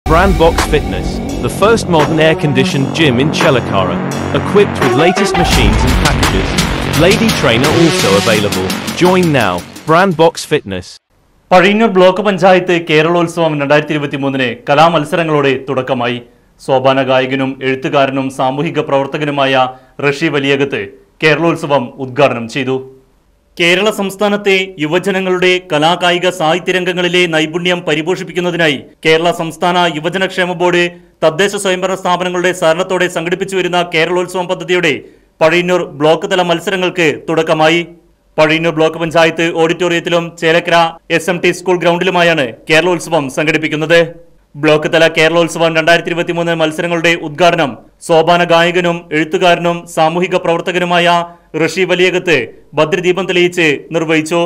Brandbox Fitness, the first modern air-conditioned gym in Chelakara, equipped with latest machines and packages. Lady trainer also available. Join now. Brandbox Fitness. Pazhayannur block panchayat Keralolsavam രണ്ടായിരത്തി ഇരുപത്തി മൂന്നിന് കലാമത്സരങ്ങളോടെ തുടക്കമായി സോപാന ഗായകനും എഴുത്തുകാരനും സാമൂഹിക പ്രവർത്തകനുമായ റഷി വലിയകത്ത് കേരളോത്സവം ഉദ്ഘാടനം ചെയ്തു കേരള സംസ്ഥാനത്തെ യുവജനങ്ങളുടെ കലാകായിക സാഹിത്യരംഗങ്ങളിലെ നൈപുണ്യം പരിപോഷിപ്പിക്കുന്നതിനായി കേരള സംസ്ഥാന യുവജനക്ഷേമ ബോർഡ് തദ്ദേശ സ്വയംഭരണ സ്ഥാപനങ്ങളുടെ സഹകരണത്തോടെ സംഘടിപ്പിച്ചു വരുന്ന കേരളോത്സവം പദ്ധതിയുടെ പഴയന്നൂർ ബ്ലോക്ക് തല മത്സരങ്ങൾക്ക് തുടക്കമായി പഴയന്നൂർ ബ്ലോക്ക് പഞ്ചായത്ത് ഓഡിറ്റോറിയത്തിലും Chelakkara S M T school ഗ്രൗണ്ടിലുമായാണ് കേരളോത്സവം സംഘടിപ്പിക്കുന്നത് ബ്ലോക്ക് തല കേരളോത്സവം രണ്ടായിരത്തി ഇരുപത്തി മൂന്ന് മത്സരങ്ങളുടെ ഉദ്ഘാടനം സോപാന ഗായകനും എഴുത്തുകാരനും സാമൂഹിക പ്രവർത്തകനുമായ ഋഷി വലിയകത്ത് ഭദ്രദീപം തെളിയിച്ച് നിർവഹിച്ചു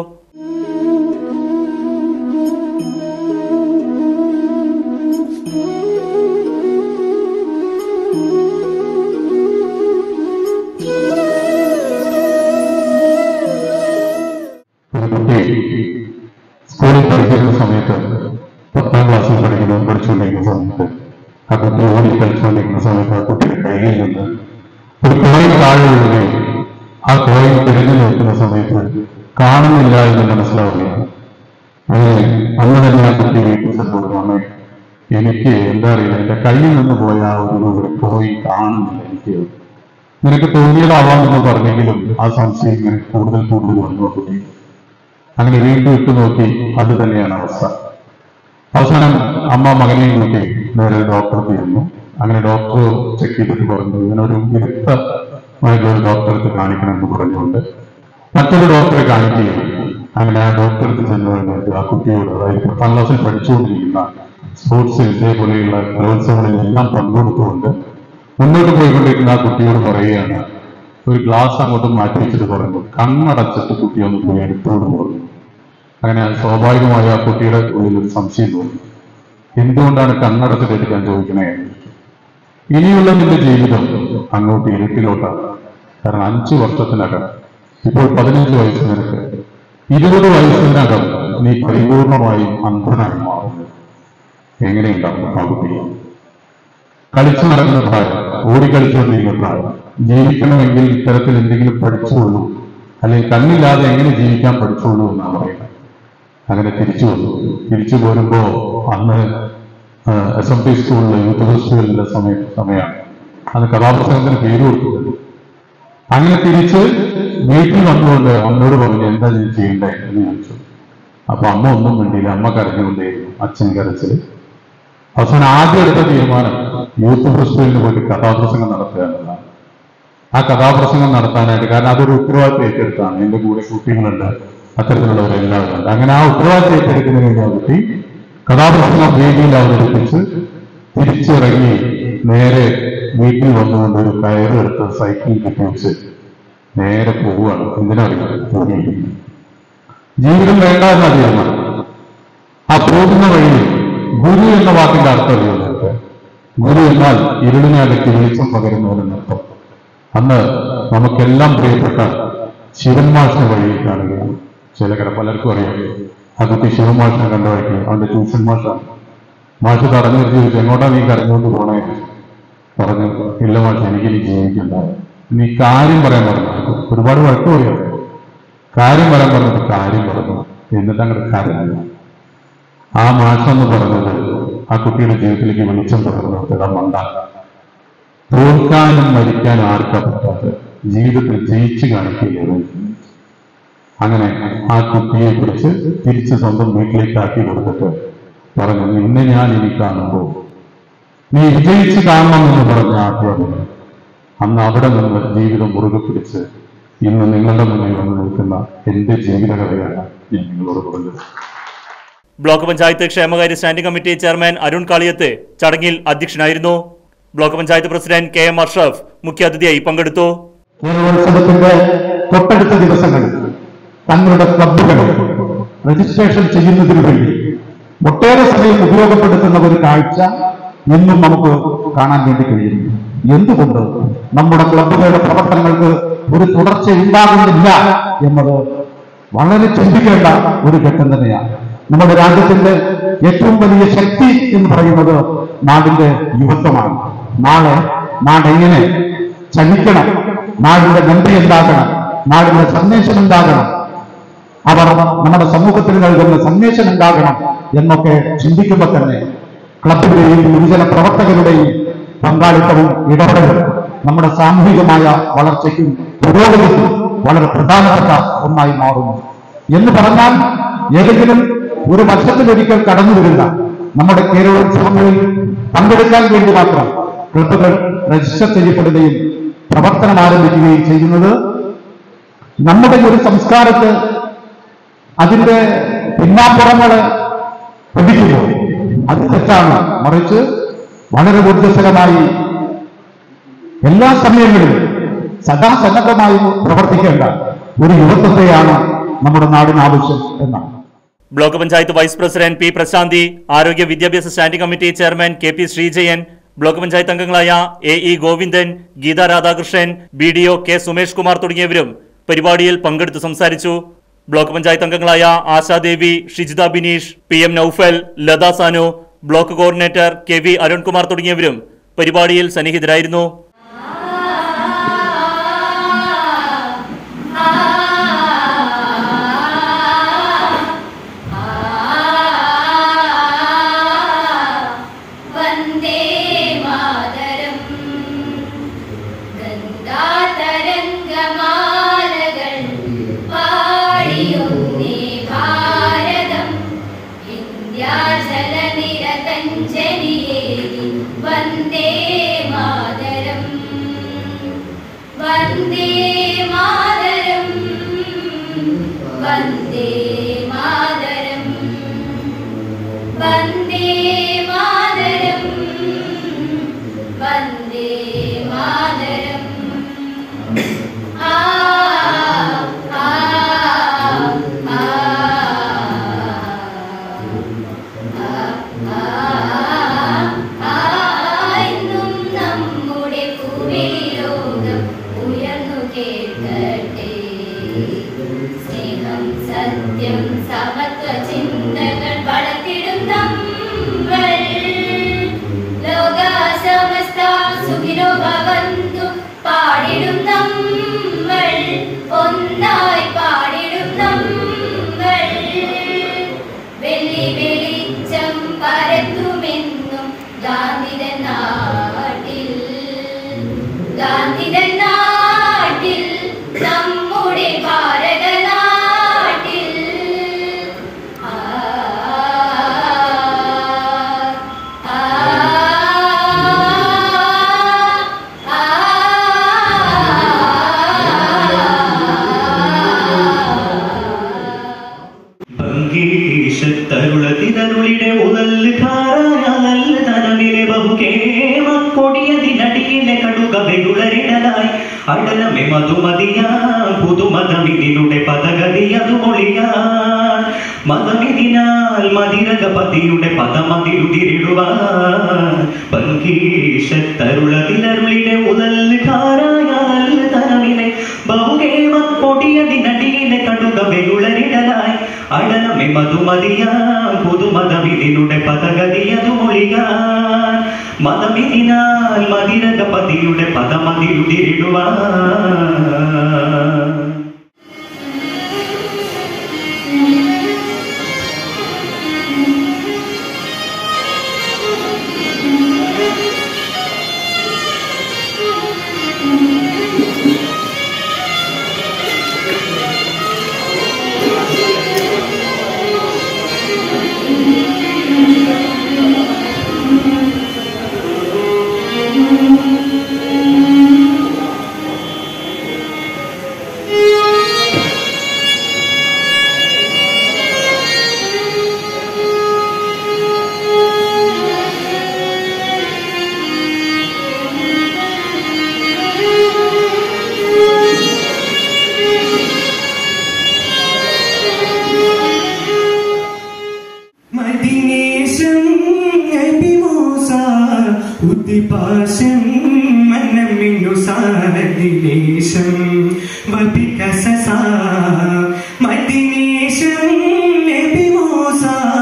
ഒരു കുട്ടി സ്കൂളിൽ പഠിക്കുന്ന സമയത്ത് പത്താം ക്ലാസ്സിൽ പഠിക്കുന്ന പഠിച്ചുകൊണ്ടിരിക്കുന്ന സമയത്ത് ആ കുട്ടി ഓടി കളിച്ചുകൊണ്ടിരിക്കുന്ന സമയത്ത് ആ കുട്ടിയുടെ കയ്യിൽ നിന്ന് ഒരു കോയിൻ താഴെ വീഴുകയും ആ കോയിൻ തിരിഞ്ഞു നോക്കുന്ന സമയത്ത് കാണുന്നില്ല എന്ന് മനസ്സിലാവുകയാണ് അങ്ങനെ അന്ന് തന്നെ ആ കുട്ടി വീട്ടിൽ ചെന്നപ്പോൾ അമ്മേ എനിക്ക് എന്താ അറിയില്ല എന്റെ കയ്യിൽ നിന്ന് പോയ ആ ഒരു ഒരു കോയിൻ കാണുന്നില്ല എനിക്ക് നിനക്ക് തോന്നിയതാവാമെന്ന് പറഞ്ഞെങ്കിലും ആ സംശയം ഇങ്ങനെ കൂടുതൽ കൂടുതൽ വന്നു ആ കുട്ടി അങ്ങനെ വീണ്ടും ഇട്ട് നോക്കി അത് തന്നെയാണ് അവസ്ഥ അവസാനം അമ്മ മകനെയും നോക്കി നേരെ ഡോക്ടർക്ക് ഇരുന്നു അങ്ങനെ ഡോക്ടർ ചെക്ക് ചെയ്തിട്ട് പറഞ്ഞു ഇങ്ങനൊരു വിദഗ്ധമായിട്ടുള്ള ഒരു ഡോക്ടർക്ക് കാണിക്കണമെന്ന് പറഞ്ഞുകൊണ്ട് മറ്റൊരു ഡോക്ടറെ കാണിക്കുകയും അങ്ങനെ ആ ഡോക്ടർക്ക് ചെന്ന് കഴിഞ്ഞിട്ട് ആ കുട്ടിയോട് അതായത് പത്താം ക്ലാസ്സിൽ പഠിച്ചുകൊണ്ടിരിക്കുന്ന സ്പോർട്സ് ഇതേപോലെയുള്ള കലോത്സവങ്ങളിലെല്ലാം പങ്കെടുത്തുകൊണ്ട് മുന്നോട്ട് പോയിക്കൊണ്ടിരിക്കുന്ന ആ കുട്ടിയോട് പറയുകയാണ് ഒരു ഗ്ലാസ് അങ്ങോട്ട് മാറ്റി വെച്ചിട്ട് പറഞ്ഞു കണ്ണടച്ചിട്ട് കുട്ടി ഒന്ന് പോയി എടുത്തോട് പറഞ്ഞു അങ്ങനെ സ്വാഭാവികമായി ആ കുട്ടിയുടെ ഉള്ളിൽ ഒരു സംശയം തോന്നി എന്തുകൊണ്ടാണ് കണ്ണടച്ചിട്ട് എടുക്കാൻ ചോദിക്കണേ ഇനിയുള്ള നിന്റെ ജീവിതം അങ്ങോട്ട് ഇരുട്ടിലോട്ടാണ് കാരണം അഞ്ചു വർഷത്തിനകം ഇപ്പോൾ പതിനഞ്ച് വയസ്സ് നിനക്ക് ഇരുപത് വയസ്സിനകം നീ പരിപൂർണമായും അന്ധനായി മാറുന്നു എങ്ങനെയുണ്ടാവും ആ കുട്ടി കളിച്ചു നടക്കുന്ന പ്രായം ഓടിക്കളിച്ചുകൊണ്ടിരിക്കുന്ന പ്രായം ജീവിക്കണമെങ്കിൽ ഇത്തരത്തിൽ എന്തെങ്കിലും പഠിച്ചുകൊള്ളൂ അല്ലെങ്കിൽ കണ്ണില്ലാതെ എങ്ങനെ ജീവിക്കാൻ പഠിച്ചുള്ളൂ എന്നാണ് പറയുന്നത് അങ്ങനെ തിരിച്ചു വന്നു തിരിച്ചു പോരുമ്പോ അന്ന് എസ് എം ടി സ്കൂളിലെ യൂത്ത് ഫെസ്റ്റിവലിന്റെ സമയ സമയമാണ് അന്ന് കഥാപ്രസംഗത്തിന് പേര് കൊടുത്തത് അങ്ങനെ തിരിച്ച് വീട്ടിൽ വന്നുകൊണ്ട് അമ്മയോട് പറഞ്ഞു എന്താ നീ ചെയ്യണ്ടേ എന്ന് ചോദിച്ചു അപ്പൊ അമ്മ ഒന്നും വേണ്ടിയില്ല അമ്മ കരഞ്ഞുകൊണ്ടേയിരുന്നു അച്ഛൻ കരച്ചില് അവസാനം ആദ്യം എടുത്ത തീരുമാനം യൂത്ത് ഫെസ്റ്റിവലിന് പോയിട്ട് കഥാപ്രസംഗം നടത്തുക എന്നുള്ളതാണ് ആ കഥാപ്രസംഗം നടത്താനായിട്ട് കാരണം അതൊരു ഉത്തരവാദിത്വം ഏറ്റെടുത്താണ് എന്റെ കൂടെ കുട്ടികളുണ്ട് അത്തരത്തിലുള്ളവരെല്ലാവരും ഉണ്ട് അങ്ങനെ ആ ഉത്തരവാദിത്വം ഏറ്റെടുക്കുന്നതിന് വേണ്ടി ആ കുട്ടി കഥാപ്രസംഗം വേദിയിൽ അവതരിപ്പിച്ച് തിരിച്ചിറങ്ങി നേരെ വീട്ടിൽ വന്നുകൊണ്ട് ഒരു കയറെടുത്ത് സൈക്കിൾ കെട്ടിവെച്ച് നേരെ പോവുകയാണ് എന്തിനറിയാം ജീവിതം വേണ്ട എന്ന തീരുമാനം ആ പോകുന്ന വഴിയിൽ ഗുരു എന്ന വാക്കിന്റെ അർത്ഥം അറിയോ നിങ്ങൾക്ക് ഗുരു എന്നാൽ ഇരുളിനെ അകറ്റി വെളിച്ചം പകരുന്നവരെന്നർത്ഥം അന്ന് നമുക്കെല്ലാം പ്രിയപ്പെട്ട ശിവന്മാഷിനെ വഴിയിൽ കാണുകയാണ് ചിലകര പലർക്കും അറിയാം ആ കുട്ടി ശിവമാഷിനെ കണ്ട വഴിക്ക് അവന്റെ ട്യൂഷൻ മാഷാണ് മാഷ് തടഞ്ഞു നിർത്തി ചോദിച്ചു എങ്ങോട്ടാ നീ കരഞ്ഞുകൊണ്ട് പോണേ പറഞ്ഞു ഇല്ല മാഷ് എനിക്ക് ഇനി ജീവിക്കണ്ട നീ കാര്യം പറയാൻ പറഞ്ഞു ഒരുപാട് വഴക്ക് പറയാം കാര്യം പറയാൻ പറഞ്ഞത് കാര്യം പറഞ്ഞു എന്നിട്ട് അങ്ങോട്ട് കരഞ്ഞു ആ മാഷെന്ന് പറഞ്ഞത് ആ കുട്ടിയുടെ ജീവിതത്തിലേക്ക് വെളിച്ചം പകർന്നു ഇടം മണ്ടാണ് തോൽക്കാനും മരിക്കാനും ആർക്കാ പറ്റാത്ത ജീവിതത്തിൽ ജയിച്ചു കാണിക്കുകയാണ് അങ്ങനെ ആ കുട്ടിയെ കുറിച്ച് തിരിച്ച് സ്വന്തം വീട്ടിലേക്ക് ആക്കി കൊടുത്തിട്ട് പറഞ്ഞു നിന്നെ ഞാൻ ഇനി കാണുമ്പോൾ നീ വിജയിച്ച് കാണണമെന്ന് പറഞ്ഞ ആദ്യം അന്ന് അവിടെ നിന്ന് ജീവിതം മുറുകെ പിടിച്ച് ഇന്ന് നിങ്ങളുടെ മുന്നിൽ വന്ന് നിൽക്കുന്ന എന്റെ ജീവിതകഥയാണ് ഞാൻ നിങ്ങളോട് പറഞ്ഞത് ബ്ലോക്ക് പഞ്ചായത്ത് ക്ഷേമകാര്യ standing committee chairman Arun Kaliyath ചടങ്ങിൽ അധ്യക്ഷനായിരുന്നു block panchayat president K M Ashraf മുഖ്യാതിഥിയായി പങ്കെടുത്തു കേരളോത്സവത്തിന്റെ തൊട്ടടുത്ത ദിവസങ്ങളിൽ തങ്ങളുടെ ക്ലബ്ബുകൾ രജിസ്ട്രേഷൻ ചെയ്യുന്നതിന് വേണ്ടി ഒട്ടേറെ സമയം ഉപയോഗപ്പെടുത്തുന്ന ഒരു കാഴ്ച ഇന്നും നമുക്ക് കാണാൻ വേണ്ടി കഴിയുന്നു എന്തുകൊണ്ട് നമ്മുടെ ക്ലബ്ബുകളുടെ പ്രവർത്തനങ്ങൾക്ക് ഒരു തുടർച്ച ഉണ്ടാകുന്നില്ല എന്നത് വളരെ ചിന്തിക്കേണ്ട ഒരു ഘട്ടം തന്നെയാണ് നമ്മുടെ രാജ്യത്തിന്റെ ഏറ്റവും വലിയ ശക്തി എന്ന് പറയുന്നത് നാടിന്റെ യുവത്വമാണ് നാളെ നാട് എങ്ങനെ ചലിക്കണം നാടിന്റെ ഗന്ധ എന്താകണം നാടിന്റെ സന്ദേശം എന്താകണം അവർ നമ്മുടെ സമൂഹത്തിന് നൽകുന്ന സന്ദേശം എന്താകണം എന്നൊക്കെ ചിന്തിക്കുമ്പോൾ തന്നെ ക്ലബിന്റെയും യുവജന പ്രവർത്തകരുടെയും പങ്കാളിത്തവും ഇടപെടലും നമ്മുടെ സാമൂഹികമായ വളർച്ചയ്ക്കും പുരോഗതിക്കും വളരെ പ്രധാനപ്പെട്ട ഒന്നായി മാറുന്നു എന്ന് പറഞ്ഞാൽ ഏതെങ്കിലും ഒരു വർഷത്തിലൊരിക്കൽ കടന്നു വരുന്ന നമ്മുടെ കേരളോത്സവങ്ങളിൽ പങ്കെടുക്കാൻ വേണ്ടി മാത്രം ക്ലബുകൾ രജിസ്റ്റർ ചെയ്യപ്പെടുകയും പ്രവർത്തനം ആരംഭിക്കുകയും ചെയ്യുന്നത് നമ്മുടെ ഒരു സംസ്കാരത്തെ അതിന്റെ പിന്നാമ്പുറങ്ങളെ പഠിക്കുന്നു അത് തെറ്റാണ് മറിച്ച് വളരെ ഊർജ്ജസ്വലമായി എല്ലാ സമയങ്ങളിലും സദാസന്നദ്ധമായി പ്രവർത്തിക്കേണ്ട ഒരു യുവത്വത്തെയാണ് നമ്മുടെ നാടിന് ആവശ്യം എന്നാണ് block panchayat vice president P Prashanthi ആരോഗ്യ വിദ്യാഭ്യാസ standing committee chairman K P Sreejayan block panchayat അംഗങ്ങളായ A E Govindan Geetha Radhakrishnan B D O K Sumesh Kumar തുടങ്ങിയവരും പരിപാടിയിൽ പങ്കെടുത്ത് സംസാരിച്ചു ബ്ലോക്ക് പഞ്ചായത്ത് അംഗങ്ങളായ Ashadevi Shijitha Bineesh P M Noufal Latha Sanu block coordinator K V Arunkumar തുടങ്ങിയവരും പരിപാടിയിൽ സന്നിഹിതരായിരുന്നു വന്ദേ മാതരം ഗംഗാതരംഗമാലകൾ പാടിയൊന്നേ ഭാരതം ഇന്ത്യാചലനിരതഞ്ജലിയേകി വന്ദേ മാതരം വന്ദേ മാതരം വന്ദേ മാതരം വന്ദേ മാതരം വന്ദേ മാതരം ആ ആ ആ ആയിന്നും നമ്മുടെ ഭൂമിയിലോകം ഉയർന്നു കേൾക്കട്ടെ സ്നേഹം സത്യം സമത്വ ചിന്തകൾ വളർത്തിടും നമ്മൾ ലോക സമസ്ത സുഖിനോ ഭവന്തു പാടിടും നമ്മൾ ഒന്നായി പാടിടും നമ്മൾ വെള്ളി വെളിച്ചം പരത്തുമെന്നും ഗാന്ധിതൻ നാട്ടിൽ ഗാന്ധിതൻ നാട്ടിൽ നമ്മുടെ ഭാരത നാട്ടിൽ ആ ആ ഭംഗീഷത്തരുളതിതരുളിടെ ഉദൽക്കാരായ തനവിലെ ബഹുകേമ കൊടിയതിനടിയിലെ കടുക വെകുളരിടലായി അടലമെ മധുമതിയാ പുതുമതമിതിനുടെ പദഗതി അതു മൊഴിയാൻ മതമിതിനാൽ മതിരകപതിയുടെ പദമതിരുതിരിടുവാൻ ഭംഗീഷത്തരുളതിലരുളിടെ ഉദൽക്കാരായ തനവിലെ ബഹുകേമ കൊടിയതിനടിയിലെ കടുക വെകുളരിടലായി അടലമെ മധുമതിയാ പുതുമതമിതിനുടെ പദഗതിയതു മൊഴിയാൻ മതമിതിനാൽ മതിരകപതിയുടെ പദമതിരുതിരിടുവാൻ മദിനേശം അഭിമോസ ഉദ്ദിപാശം മനമിന്നു സാരദിലേശം വപികസസ മദിനേശം അഭിമോസ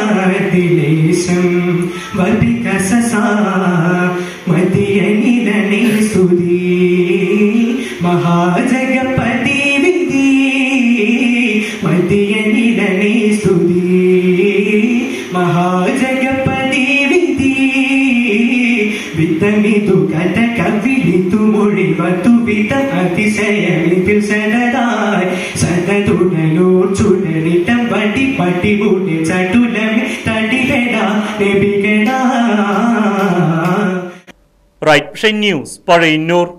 സാരതിലേശം വർദ്ധികസസ മതിയനിലനെ സ്തുതി മഹാജഗപതി വിധി മതിയനിലനെ സ്തുതി മഹാജഗപതി വിധി വിത്തമിതു കഥ കവിളിത്തു മൊഴിവത്തു വിധ അതിശയമിതിൽ സദതായി സദതുടലൂർ ചുടലിട്ടം വടി പട്ടി കൂട്ടി ചട്ടുലമി തടികടാ നബികടാ റൈറ്റ് ന്യൂസ് പഴയന്നൂർ